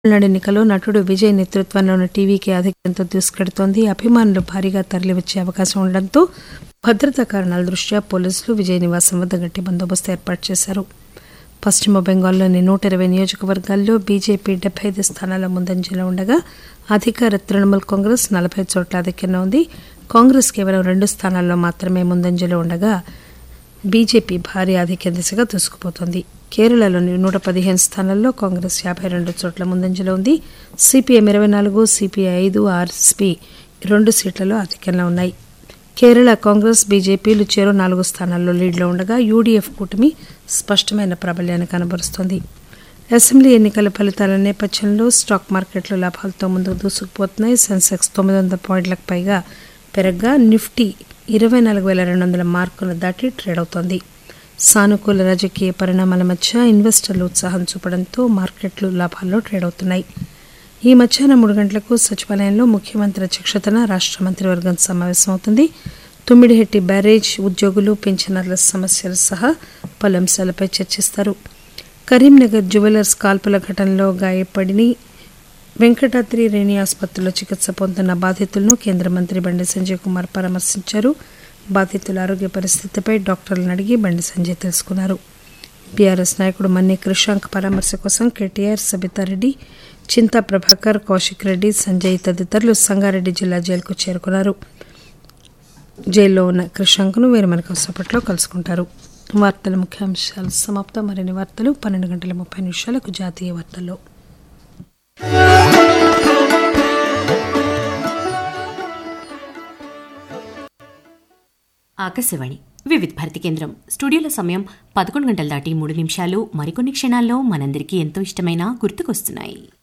తమిళనాడు ఎన్నికల్లో నటుడు విజయ్ నేతృత్వంలోని టీవీకి ఆధిక్యంతో దూసుకెడుతోంది అభిమానులు భారీగా తరలివచ్చే అవకాశం ఉండడంతో భద్రతా కారణాల దృష్ట్యా పోలీసులు విజయ్ నివాసం వద్ద గట్టి బందోబస్తు ఏర్పాటు చేశారు పశ్చిమ బెంగాల్లోని నూట ఇరవై నియోజకవర్గాల్లో బీజేపీ డెబ్బై ఐదు స్థానాల ముందంజలో ఉండగా అధికార తృణమూల్ కాంగ్రెస్ నలభై చోట్ల ఆధిక్యంలో ఉంది కాంగ్రెస్ కేవలం రెండు స్థానాల్లో మాత్రమే ముందంజలో ఉండగా బీజేపీ భారీ ఆధిక్య దిశగా దూసుకుపోతోంది కేరళలోని నూట పదిహేను స్థానాల్లో కాంగ్రెస్ యాభై రెండు చోట్ల ముందంజలో ఉంది సిపిఎం ఇరవై నాలుగు సిపిఐ ఐదు ఆర్ఎస్పీ రెండు సీట్లలో ఆధిక్యంలో ఉన్నాయి కేరళ కాంగ్రెస్ బీజేపీలు చెరో నాలుగు స్థానాల్లో లీడ్లో ఉండగా యూడీఎఫ్ కూటమి స్పష్టమైన ప్రాబల్యాన్ని కనబరుస్తోంది అసెంబ్లీ ఎన్నికల ఫలితాల నేపథ్యంలో స్టాక్ మార్కెట్లు లాభాలతో ముందుకు దూసుకుపోతున్నాయి సెన్సెక్స్ తొమ్మిది వందల పాయింట్లకు పైగా పెరగ్గా నిఫ్టీ ఇరవై నాలుగు వేల రెండు వందల మార్కును దాటి ట్రేడ్ అవుతోంది సానుకూల రాజకీయ పరిణామాల మధ్య ఇన్వెస్టర్లు ఉత్సాహం చూపడంతో మార్కెట్లు లాభాల్లో ట్రేడ్ అవుతున్నాయి ఈ మధ్యాహ్నం మూడు గంటలకు సచివాలయంలో ముఖ్యమంత్రి అధ్యక్షతన రాష్ట్ర మంత్రివర్గం సమావేశం అవుతుంది తుమ్మిడిహెట్టి బ్యారేజ్ ఉద్యోగులు పెన్షనర్ల సమస్యలు సహా పలు అంశాలపై చర్చిస్తారు కరీంనగర్ జ్యువెలర్స్ కాల్పుల ఘటనలో గాయపడిని వెంకటాద్రి రేణి ఆసుపత్రిలో చికిత్స పొందుతున్న బాధితులను కేంద్ర మంత్రి బండి సంజయ్ కుమార్ పరామర్శించారు బాధితుల ఆరోగ్య పరిస్థితిపై డాక్టర్లను అడిగి బండి సంజయ్ తెలుసుకున్నారు బీఆర్ఎస్ నాయకుడు మన్ని కృషాంక్ పరామర్శ కోసం కేటీఆర్ సబితారెడ్డి చింతా ప్రభాకర్ కౌశిక్ రెడ్డి సంజయ్ తదితరులు సంగారెడ్డి జిల్లా జైలుకు చేరుకున్నారు జైల్లో ఉన్న కృషాంక్ను వేరుమన కౌసపట్లో కలుసుకుంటారు వార్తల ముఖ్యాంశాలు సమాప్తం మరిన్ని వార్తలు పన్నెండు గంటల ముప్పై నిమిషాలకు జాతీయ వార్తల్లో ఆకాశవాణి వివిధ భారతి కేంద్రం స్టూడియోల సమయం పదకొండు గంటల దాటి మూడు నిమిషాలు మరికొన్ని క్షణాల్లో మనందరికీ ఎంతో ఇష్టమైన గుర్తుకొస్తున్నాయి